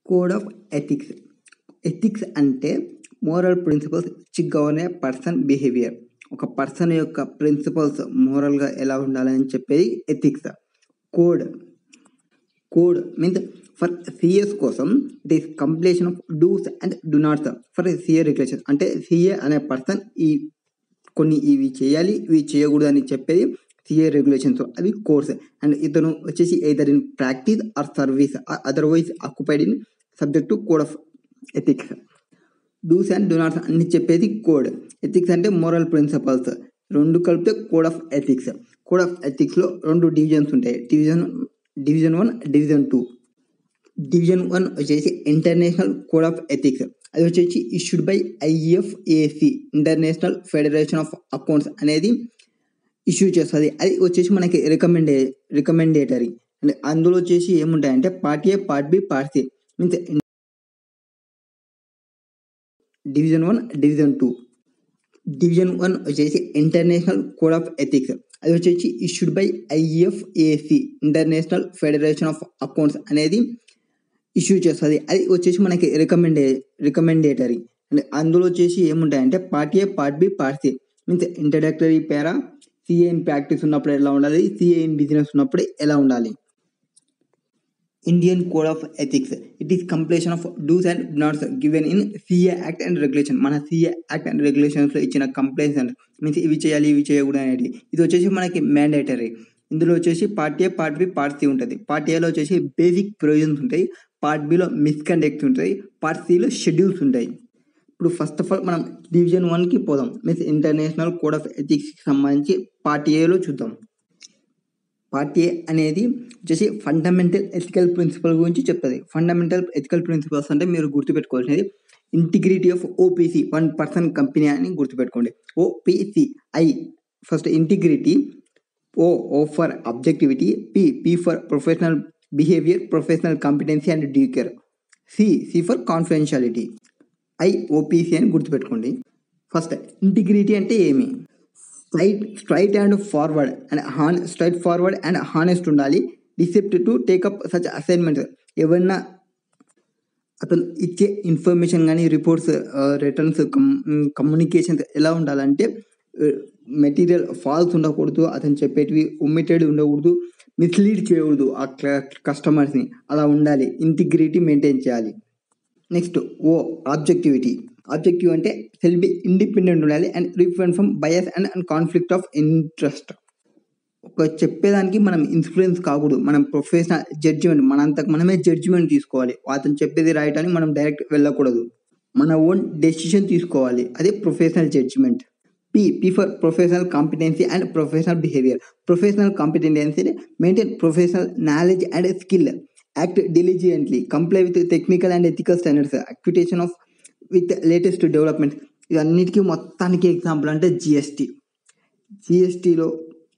code of ethics ethics అంటే moral principles which govern a person behaviour ఒక person యొక్క principles మోరల్గా ఎలా ఉండాలని చెప్పేది ethics code code means for CS కోసం it is completion of dos and do nots for CA regulation అంటే CA అనే పర్సన్ ఈ కొన్ని ఇవి చేయాలి ఇవి చేయకూడదు అని చెప్పేది సిఏ రెగ్యులేషన్స్ అవి కోర్స్ అండ్ ఇతను వచ్చేసి either in practice or service otherwise occupied in subject to code of ethics dos and do nots అన్ని చెప్పేది కోడ్ ఎథిక్స్ అంటే మోరల్ ప్రిన్సిపల్స్ రెండు కలిపితే code of ethics code of ఎథిక్స్లో రెండు డివిజన్స్ ఉంటాయి division division one division two division one వచ్చేసి international code of ethics అది వచ్చేసి issued by IFAC international federation of accounts అనేది ఇష్యూ చేస్తుంది అది వచ్చేసి మనకి రికమెండే రికమెండేటరీ అంటే అందులో వచ్చేసి ఏముంటాయంటే part A part B part C means division one division two division one వచ్చేసి ఇంటర్నేషనల్ కోడ్ ఆఫ్ ఎథిక్స్ అది వచ్చేసి issued by IFAC international federation of accounts అనేది ఇష్యూ చేస్తుంది అది వచ్చేసి మనకి రికమెండే రికమెండేటరీ అంటే అందులో వచ్చేసి ఏముంటాయంటే part A part B part C means introductory para CA in practice ఉన్నప్పుడు ఎలా ఉండాలి సిఏ ఇన్ బిజినెస్ ఉన్నప్పుడు ఎలా ఉండాలి Indian code of ethics it is completion of dos and nots given in CA act and regulation మన CA act and రెగ్యులేషన్స్లో ఇచ్చిన complaints and means ఇవి చేయాలి ఇవి చేయకూడదు అనేది ఇది వచ్చేసి మనకి మ్యాండేటరీ ఇందులో వచ్చేసి part A part B part C ఉంటుంది పార్ట్ ఏలో వచ్చేసి బేసిక్ ప్రొవిజన్స్ ఉంటాయి పార్ట్ బిలో మిస్కండక్ట్స్ ఉంటాయి పార్ట్ సిలో షెడ్యూల్స్ ఉంటాయి ఇప్పుడు ఫస్ట్ ఆఫ్ ఆల్ మనం డివిజన్ వన్కి పోదాం మీన్స్ ఇంటర్నేషనల్ కోడ్ ఆఫ్ ఎథిక్స్కి సంబంధించి పార్ట్ ఏలో చూద్దాం పార్ట్ ఏ అనేది వచ్చేసి ఫండమెంటల్ ఎథికల్ ప్రిన్సిపల్ గురించి చెప్తుంది ఫండమెంటల్ ఎథికల్ ప్రిన్సిపల్స్ అంటే మీరు గుర్తుపెట్టుకోవాల్సినది integrity of OPC one person company అని గుర్తుపెట్టుకోండి OPC I first integrity O O for objectivity P P for professional behaviour professional competency and due care C C for confidentiality I OPC అని గుర్తుపెట్టుకోండి first integrity అంటే ఏమి straight straight and forward and హాన్ straight forward and honest ఉండాలి డిసెప్ట్ to take up such assignments ఏమన్నా అతను ఇచ్చే ఇన్ఫర్మేషన్ కానీ రిపోర్ట్స్ రిటర్న్స్ కమ్యూనికేషన్స్ ఎలా ఉండాలంటే మెటీరియల్ ఫాల్స్ ఉండకూడదు అతను చెప్పేటివి ఒమిటెడ్ ఉండకూడదు మిస్లీడ్ చేయకూడదు ఆ కస్టమర్స్ని అలా ఉండాలి ఇంటిగ్రిటీ మెయింటైన్ చేయాలి నెక్స్ట్ ఓ ఆబ్జెక్టివిటీ ఆబ్జెక్టివ్ అంటే సెల్ బి ఇండిపెండెంట్ ఉండాలి అండ్ రిఫరెంట్ from bias and and conflict of interest ఒక చెప్పేదానికి మనం ఇన్ఫ్లుయెన్స్ కాకూడదు మనం ప్రొఫెషనల్ జడ్జిమెంట్ మనంతకు మనమే జడ్జిమెంట్ తీసుకోవాలి అతను చెప్పేది రైట్ అని మనం డైరెక్ట్ వెళ్ళకూడదు మన ఓన్ డెసిషన్ తీసుకోవాలి అదే professional judgement P P for professional competency and professional behaviour professional competency maintain professional knowledge and skill act diligently comply with technical and ethical standards అక్విటేషన్ ఆఫ్ విత్ లేటెస్ట్ డెవలప్మెంట్ ఇవన్నిటికీ మొత్తానికి example అంటే GST జిఎస్టీలో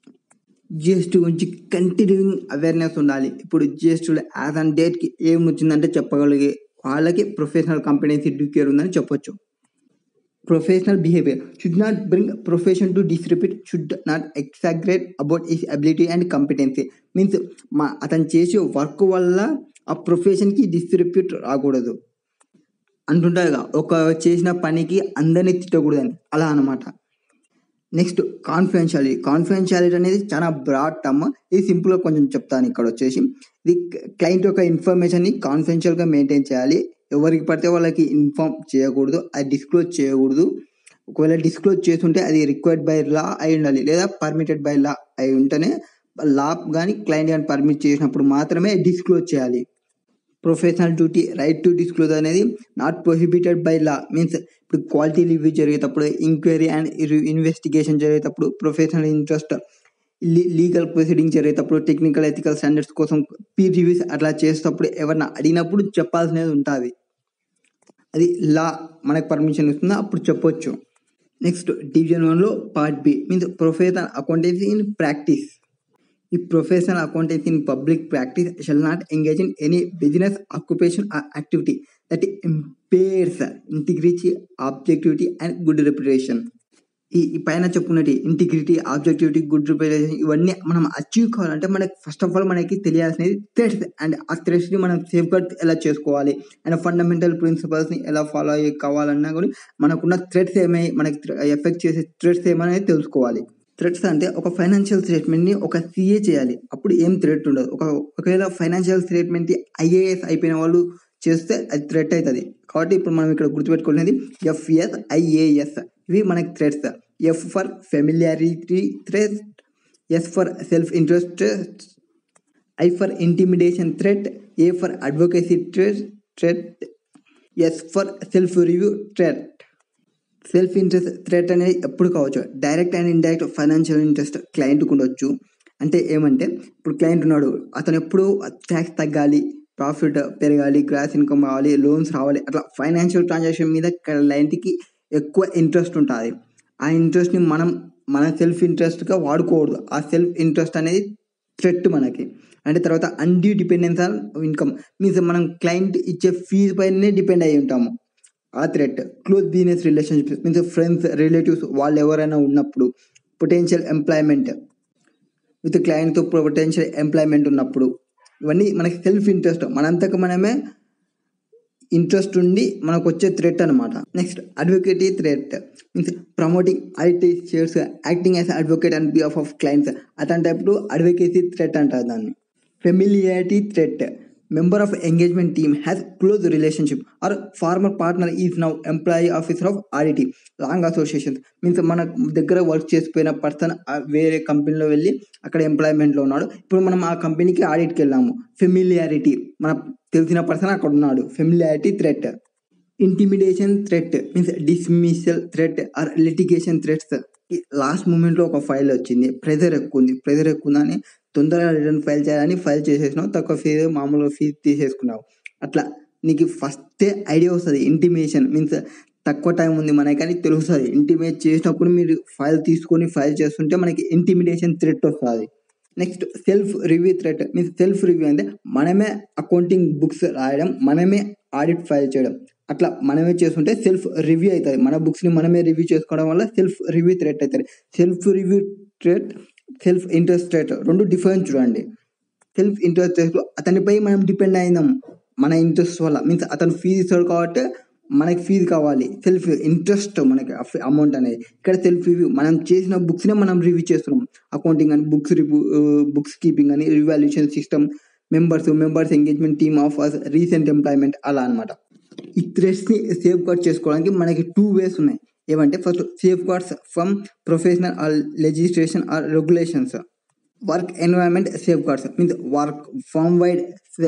GST గురించి continuing awareness ఉండాలి ఇప్పుడు జిఎస్టీలో as an డేట్కి ఏం వచ్చిందంటే చెప్పగలిగే వాళ్ళకి ప్రొఫెషనల్ కాంపిటెన్సీ డ్యూకేర్ ఉందని చెప్పొచ్చు professional behaviour should not bring profession to disrepute should not exaggerate about his ability and competency means మా అతను చేసే వర్క్ వల్ల ఆ ప్రొఫెషన్కి డిస్రిప్యూట్ రాకూడదు అంటుంటారుగా ఒక చేసిన పనికి అందరినీ తిట్టకూడదని అలా అనమాట నెక్స్ట్ కాన్ఫిడెన్షియాలిటీ కాన్ఫిడెన్షియాలిటీ అనేది చాలా బ్రాడ్ టర్మ్ ఇది సింపుల్గా కొంచెం చెప్తాను ఇక్కడ వచ్చేసి ఇది క్లయింట్ యొక్క ఇన్ఫర్మేషన్ని కాన్ఫిడెన్షియల్గా మెయింటైన్ చేయాలి ఎవరికి పడితే వాళ్ళకి ఇన్ఫార్మ్ చేయకూడదు అది డిస్క్లోజ్ చేయకూడదు ఒకవేళ డిస్క్లోజ్ చేస్తుంటే అది రిక్వైర్డ్ బై లా అయి ఉండాలి లేదా పర్మిటెడ్ బై లా అయి ఉంటేనే లా కానీ క్లయింట్ కానీ పర్మిట్ చేసినప్పుడు మాత్రమే డిస్క్లోజ్ చేయాలి professional duty right to disclose అనేది not prohibited by law means ఇప్పుడు క్వాలిటీ రివ్యూ జరిగేటప్పుడు ఎంక్వైరీ అండ్ ఇన్వెస్టిగేషన్ జరిగేటప్పుడు ప్రొఫెషనల్ ఇంట్రెస్ట్ లీగల్ ప్రొసీడింగ్ జరిగేటప్పుడు టెక్నికల్ ఎథికల్ స్టాండర్డ్స్ కోసం పీర్ రివ్యూస్ అట్లా చేసేటప్పుడు ఎవరన్నా అడిగినప్పుడు చెప్పాల్సినది ఉంటుంది అది లా మనకు పర్మిషన్ ఇస్తుందో అప్పుడు చెప్పొచ్చు నెక్స్ట్ డివిజన్ వన్లో part B means professional accountancy in practice ఈ professional accountancy in public practice shall not engage in any business occupation activity that impairs integrity objectivity and good reputation ఈ ఈ పైన చెప్పుకున్నట్టు ఇంటిగ్రిటీ ఆబ్జెక్టివిటీ గుడ్ రిప్రజెంటేషన్ ఇవన్నీ మనం achieve కావాలంటే మనకి first of all మనకి తెలియాల్సినది థ్రెడ్స్ అండ్ ఆ థ్రెడ్స్ని మనం సేఫ్ గార్డ్ ఎలా చేసుకోవాలి అండ్ ఫండమెంటల్ ప్రిన్సిపల్స్ని ఎలా ఫాలో అయ్యి కావాలన్నా కూడా మనకున్న థ్రెడ్స్ ఏమై మనకి ఎఫెక్ట్ చేసే థ్రెడ్స్ ఏమనేది తెలుసుకోవాలి థ్రెడ్స్ అంటే ఒక ఫైనాన్షియల్ స్టేట్మెంట్ని ఒక సిఏ చేయాలి అప్పుడు ఏం థ్రెట్ ఉండదు ఒక ఒకవేళ ఫైనాన్షియల్ స్టేట్మెంట్ ఐఏఎస్ అయిపోయిన వాళ్ళు చేస్తే అది థ్రెట్ అవుతుంది కాబట్టి ఇప్పుడు మనం ఇక్కడ గుర్తుపెట్టుకునేది ఎఫ్ఎస్ ఐఏఎస్ ఇవి మనకి threats F for familiarity threat S for self interest I for intimidation threat A for advocacy threat threat S for self review threat self interest threat అనేది ఎప్పుడు కావచ్చు direct and indirect financial interest క్లయింట్కి ఉండొచ్చు అంటే ఏమంటే ఇప్పుడు client ఉన్నాడు అతను ఎప్పుడు ట్యాక్స్ తగ్గాలి ప్రాఫిట్ పెరగాలి గ్రాస్ ఇన్కమ్ రావాలి లోన్స్ రావాలి అట్లా ఫైనాన్షియల్ ట్రాన్సాక్షన్ మీద క్లయింట్కి ఎక్కువ ఇంట్రెస్ట్ ఉంటుంది ఆ ఇంట్రెస్ట్ని మనం మన సెల్ఫ్ ఇంట్రెస్ట్గా వాడుకోకూడదు ఆ సెల్ఫ్ ఇంట్రెస్ట్ అనేది థ్రెట్ మనకి అంటే తర్వాత undue dependence on income means మనం క్లయింట్ ఇచ్చే ఫీజు పైనే డిపెండ్ అయి ఉంటాము ఆ threat close business relationships means friends relatives వాళ్ళు ఎవరైనా ఉన్నప్పుడు పొటెన్షియల్ ఎంప్లాయ్మెంట్ విత్ క్లయింట్తో పొటెన్షియల్ ఎంప్లాయ్మెంట్ ఉన్నప్పుడు ఇవన్నీ మనకి సెల్ఫ్ ఇంట్రెస్ట్ మనంతకు మనమే ఇంట్రెస్ట్ ఉండి మనకు వచ్చే థ్రెట్ అనమాట next advocacy threat means promoting its shares acting as advocate and behalf of clients అట్లాంటప్పుడు అడ్వకేసీ థ్రెట్ అంటారు దాన్ని familiarity threat member of engagement team has close relationship or former partner is now employee officer of auditee long associations means మన దగ్గర work చేసిపోయిన person వేరే కంపెనీలో వెళ్ళి అక్కడ ఎంప్లాయ్మెంట్లో ఉన్నాడు ఇప్పుడు మనం ఆ కంపెనీకి ఆడిట్కి వెళ్ళాము ఫెమిలియారిటీ మన తెలిసిన పర్సన్ అక్కడ ఉన్నాడు familiarity threat intimidation threat means dismissal threat or litigation threats last మూమెంట్లో ఒక ఫైల్ వచ్చింది ప్రెజర్ ఎక్కువ ఉంది ప్రెజర్ ఎక్కువ ఉందని తొందరగా రిటర్న్ ఫైల్ చేయాలని ఫైల్ చేసేసినావు తక్కువ ఫీజు మామూలుగా ఫీజు తీసేసుకున్నావు అట్లా నీకు ఫస్టే ఐడియా వస్తుంది ఇంటిమేషన్ మీన్స్ తక్కువ టైం ఉంది మనకి కానీ తెలుస్తుంది ఇంటిమేట్ చేసినప్పుడు మీరు ఫైల్ తీసుకొని ఫైల్ చేస్తుంటే మనకి ఇంటిమిడేషన్ థ్రెట్ వస్తుంది next self review threat means self review అంటే మనమే అకౌంటింగ్ బుక్స్ రాయడం మనమే ఆడిట్ ఫైల్ చేయడం అట్లా మనమే చేస్తుంటే సెల్ఫ్ రివ్యూ అవుతుంది మన బుక్స్ని మనమే రివ్యూ చేసుకోవడం వల్ల సెల్ఫ్ రివ్యూ థ్రెట్ అవుతుంది self review threat self interest threat రెండు డిఫరెన్స్ చూడండి సెల్ఫ్ ఇంట్రెస్ట్ రేట్ అతనిపై మనం డిపెండ్ అయినాం మన ఇంట్రెస్ట్ వల్ల మీన్స్ అతను ఫీజు ఇస్తాడు కాబట్టి మనకి ఫీజు కావాలి సెల్ఫ్ ఇంట్రెస్ట్ మనకి అమౌంట్ అనేది ఇక్కడ సెల్ఫ్ రివ్యూ మనం చేసిన బుక్స్నే మనం రివ్యూ చేస్తున్నాం అకౌంటింగ్ అని బుక్స్ రివ్యూ బుక్స్ కీపింగ్ అని revaluation system members members engagement team of recent employment అలా అనమాట ఈ థ్రెడ్స్ని సేఫ్ గార్డ్ చేసుకోవడానికి మనకి టూ వేస్ ఉన్నాయి ఏమంటే first safeguards from professional or legislation or regulations work environment safeguards means work firm wide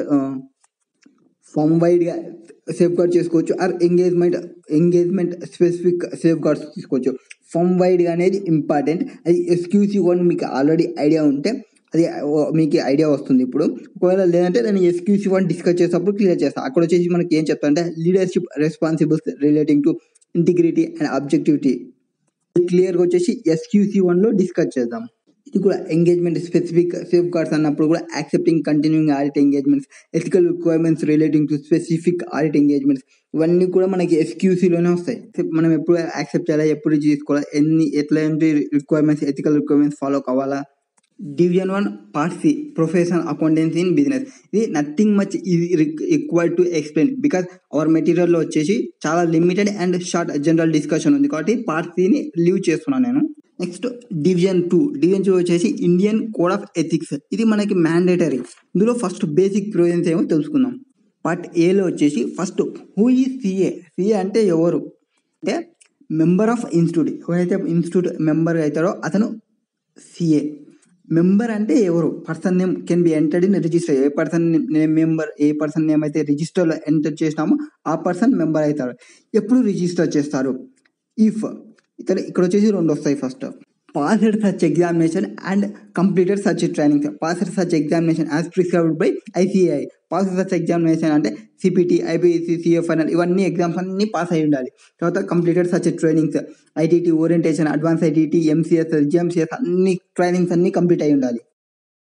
ఫామ్ వైడ్గా సేఫ్ గార్డ్ చేసుకోవచ్చు or engagement engagement specific safeguards తీసుకోవచ్చు ఫామ్ వైడ్గా అనేది ఇంపార్టెంట్ అది ఎక్స్క్యూసివ్ వన్ మీకు ఆల్రెడీ ఐడియా ఉంటే అది మీకు ఐడియా వస్తుంది ఇప్పుడు ఒకవేళ లేదంటే నేను ఎస్క్యూసివ్ వన్ డిస్కస్ చేసేటప్పుడు క్లియర్ చేస్తాను అక్కడ వచ్చేసి మనకి ఏం చెప్తా అంటే leadership responsibles relating to integrity and objectivity క్లియర్గా వచ్చేసి ఎస్క్యూసీ వన్లో డిస్కస్ చేద్దాం ఇది కూడా ఎంగేజ్మెంట్ స్పెసిఫిక్ సేఫ్ గార్డ్స్ అన్నప్పుడు కూడా accepting continuing audit engagements ethical requirements relating to specific audit engagements ఇవన్నీ కూడా మనకి ఎస్క్యూసీలోనే వస్తాయి మనం ఎప్పుడు యాక్సెప్ట్ చేయాలా ఎప్పుడు తీసుకోవాలా ఎన్ని ఎట్లాంటి రిక్వైర్మెంట్స్ ఎథికల్ రిక్వైర్మెంట్స్ ఫాలో కావాలా division one part C professional accountancy in business ఇది నథింగ్ మచ్ ఇది required to explain because our మెటీరియల్లో వచ్చేసి చాలా limited and short general discussion ఉంది కాబట్టి పార్ట్ సిని లీవ్ చేస్తున్నాను నేను next division two division two వచ్చేసి ఇండియన్ కోడ్ ఆఫ్ ఎథిక్స్ ఇది మనకి మ్యాండేటరీ ఇందులో ఫస్ట్ బేసిక్ ప్రొవిజన్స్ ఏమో తెలుసుకుందాం పార్ట్ ఏలో వచ్చేసి first who is CA CA అంటే ఎవరు అంటే మెంబర్ ఆఫ్ ఇన్స్టిట్యూట్ ఎవరైతే ఇన్స్టిట్యూట్ మెంబర్ అవుతాడో అతను సిఏ మెంబర్ అంటే ఎవరు person name can be entered in register a person name member a person name అయితే రిజిస్టర్లో ఎంటర్ చేసినామో ఆ పర్సన్ మెంబర్ అవుతారు ఎప్పుడు రిజిస్టర్ చేస్తారు ఇఫ్ ఇక్కడ ఇక్కడ వచ్చేసి రెండు వస్తాయి first passed such examination and completed such training passed such examination as prescribed by ICI pass such examination అంటే సిపిటి ఐపీసీ సిఎఫ్ఎన్ఎల్ ఇవన్నీ ఎగ్జామ్స్ అన్ని పాస్ అయి ఉండాలి తర్వాత completed such trainings ITT orientation advance ITT MCS GMCS అన్ని trainings అన్ని complete అయి ఉండాలి